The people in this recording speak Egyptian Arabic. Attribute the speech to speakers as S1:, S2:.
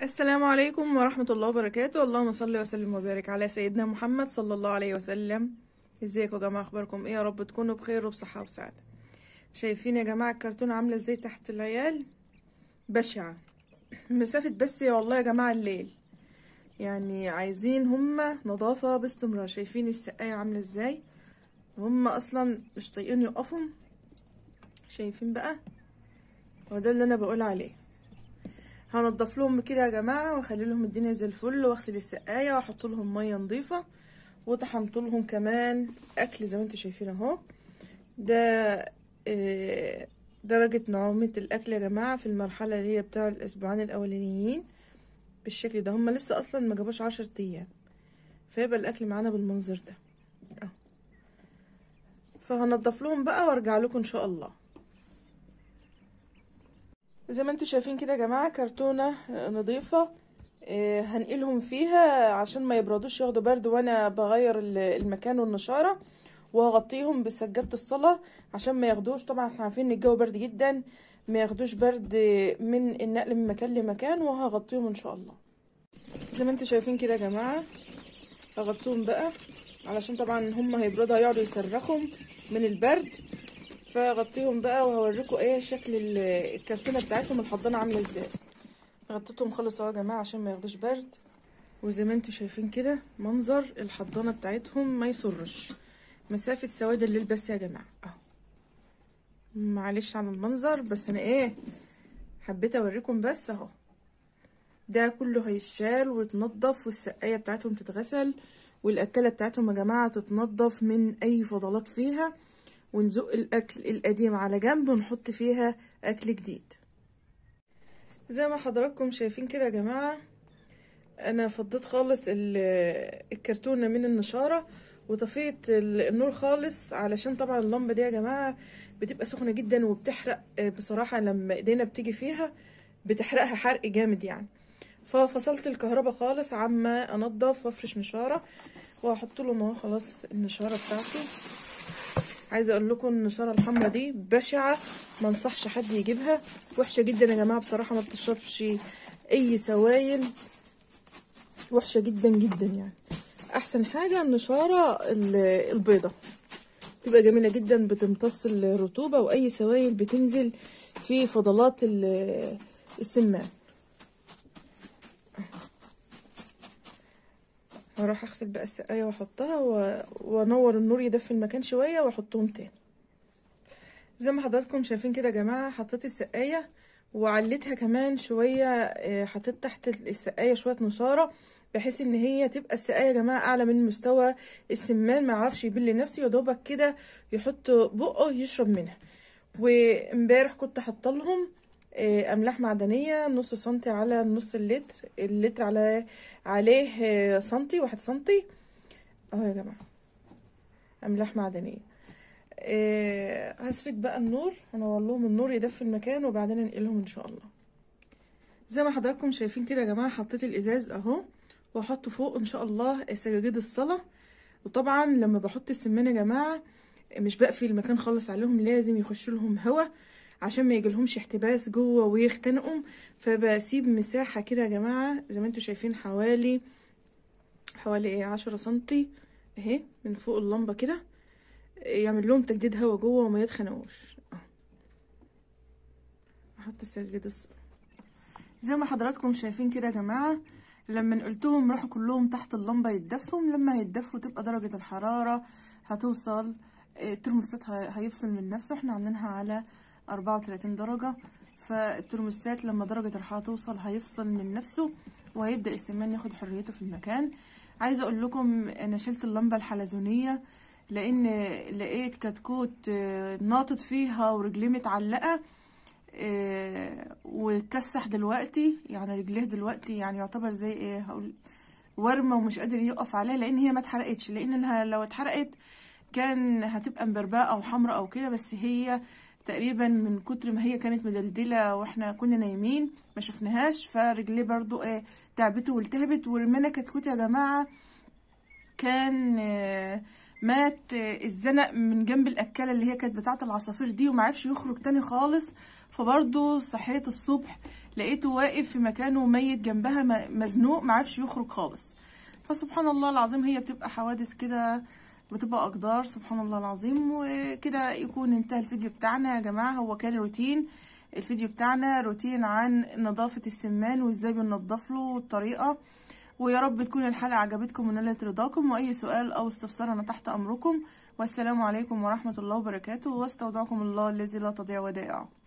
S1: السلام عليكم ورحمة الله وبركاته اللهم صل وسلم وبارك على سيدنا محمد صلى الله عليه وسلم ازيكم يا جماعة اخباركم ايه يا رب تكونوا بخير وبصحة وسعادة شايفين يا جماعة الكرتون عاملة ازاي تحت العيال بشعة مسافة بس يا والله يا جماعة الليل يعني عايزين هما نظافة باستمرار شايفين السقاية عاملة ازاي هما اصلا مش طايقين يقفوا شايفين بقى هو ده اللي انا بقول عليه هنضف لهم كده يا جماعه واخلي لهم الدنيا زي الفل واغسل السقايه واحط لهم ميه نظيفه وطحنت لهم كمان اكل زي ما انتم شايفين اهو ده آه، درجه نعومه الاكل يا جماعه في المرحله اللي هي بتاع الاسبوعين الاولانيين بالشكل ده هم لسه اصلا ما جابوش عشر ايام فيبقى الاكل معانا بالمنظر ده اهو فهنضف لهم بقى وارجع لكم ان شاء الله زي ما انتم شايفين كده يا جماعه كرتونه نظيفه آه، هنقلهم فيها عشان ما يبردوش ياخدوا برد وانا بغير ال- المكان والنشاره وهغطيهم بسجادة الصلاة عشان ما ياخدوش طبعا احنا عارفين ان الجو برد جدا ما ياخدوش برد من النقل من مكان لمكان وهغطيهم ان شاء الله زي ما انتم شايفين كده يا جماعه هغطيهم بقى علشان طبعا هم هيبردوا هيقعدوا يصرخوا من البرد فغطيهم بقى وهوريكم ايه شكل ال- الكرتونه بتاعتهم الحضانه عامله ازاي غطيتهم خالص اهو يا جماعه عشان ما ياخدوش برد وزي ما انتم شايفين كده منظر الحضانه بتاعتهم ما يسرش مسافه سواد الليل بس يا جماعه اهو معلش عن المنظر بس انا ايه حبيت اوريكم بس اهو ده كله هيشال ويتنضف والسقايه بتاعتهم تتغسل والاكله بتاعتهم يا جماعه تتنضف من اي فضلات فيها ونزق الاكل القديم على جنب ونحط فيها اكل جديد زي ما حضراتكم شايفين كده يا جماعه انا فضيت خالص ال- الكرتونه من النشاره وطفيت ال- النور خالص علشان طبعا اللمبه دي يا جماعه بتبقى سخنه جدا وبتحرق آه، بصراحه لما ايدينا بتيجي فيها بتحرقها حرق جامد يعني ففصلت الكهرباء خالص عما انضف وافرش نشاره واحط لهم اهو خلاص النشاره بتاعتي عايزه اقول لكم النشاره الحمراء دي بشعه ما انصحش حد يجيبها وحشه جدا يا جماعه بصراحه ما بتشربش اي سوائل وحشه جدا جدا يعني احسن حاجه النشاره ال- البيضه تبقى جميله جدا بتمتص الرطوبه واي سوائل بتنزل في فضلات ال- السمان هروح اغسل بقى السقايه واحطها و... وانور النور يدفي المكان شويه واحطهم تاني زي ما حضراتكم شايفين كده يا جماعه حطيت السقايه وعليتها كمان شويه آه، حطيت تحت السقايه شويه نشاره بحيث ان هي تبقى السقايه يا جماعه اعلى من مستوى السمان ما يعرفش يبل نفسه يا دوبك كده يحط بقه يشرب منها وامبارح كنت حاطه لهم آه، املاح معدنيه نص سنتي على نص اللتر اللتر على عليه آه، سنتي واحد سنتي اهو يا جماعه املاح معدنيه آه، هسرج بقى النور انور لهم النور يدفي المكان وبعدين انقلهم ان شاء الله زي ما حضراتكم شايفين كده يا جماعه حطيت الازاز اهو واحط فوق ان شاء الله سجاجيد الصلاه وطبعا لما بحط السمان يا جماعه مش بقفل المكان خالص عليهم لازم يخش لهم هوا عشان ما يجيلهمش احتباس جوه ويختنقوا فبسيب مساحه كده يا جماعه زي ما انتم شايفين حوالي حوالي ايه عشرة سنتي اهي من فوق اللمبه كده يعمل لهم تجديد هوا جوه وما يتخنقوش اهو احط السجاجيد الصلاه زي ما حضراتكم شايفين كده يا جماعه لما نقلتهم راحوا كلهم تحت اللمبه يتدفوا لما يتدفوا تبقى درجه الحراره هتوصل آه، الترموستات ه- هيفصل من نفسه احنا عاملينها على 34 درجة فالترموستات لما درجة الحرارة توصل هيفصل من نفسه وهيبدأ السمان ياخد حريته في المكان عايزة اقول لكم انا شلت اللمبة الحلزونية لان لقيت كتكوت آه، ناطط فيها ورجليه متعلقة آه، واتكسح دلوقتي يعني رجليه دلوقتي يعني يعتبر زي ايه هقول ورمة ومش قادر يقف عليها لان هي ما اتحرقتش لان انها لو اتحرقت كان هتبقى مبرباء او حمراء او كده بس هي تقريبا من كتر ما هي كانت مدلدله واحنا كنا نايمين ما شفناهاش فرجليه برضو ايه تعبته والتهبت ورمانا كتكوت يا جماعه كان آه، مات آه، الزنق من جنب الاكله اللي هي كانت بتاعه العصافير دي وما عرفش يخرج تاني خالص فبرضه صحيت الصبح لقيته واقف في مكانه ميت جنبها م- مزنوق معرفش يخرج خالص فسبحان الله العظيم هي بتبقى حوادث كده بتبقى أقدار سبحان الله العظيم وكده يكون انتهى الفيديو بتاعنا يا جماعة هو كان روتين الفيديو بتاعنا روتين عن نظافة السمان وازاي بننضف له والطريقة ويا رب تكون الحلقة عجبتكم ونالت رضاكم وأي سؤال أو استفسار أنا تحت أمركم والسلام عليكم ورحمة الله وبركاته واستودعكم الله الذي لا تضيع ودائعه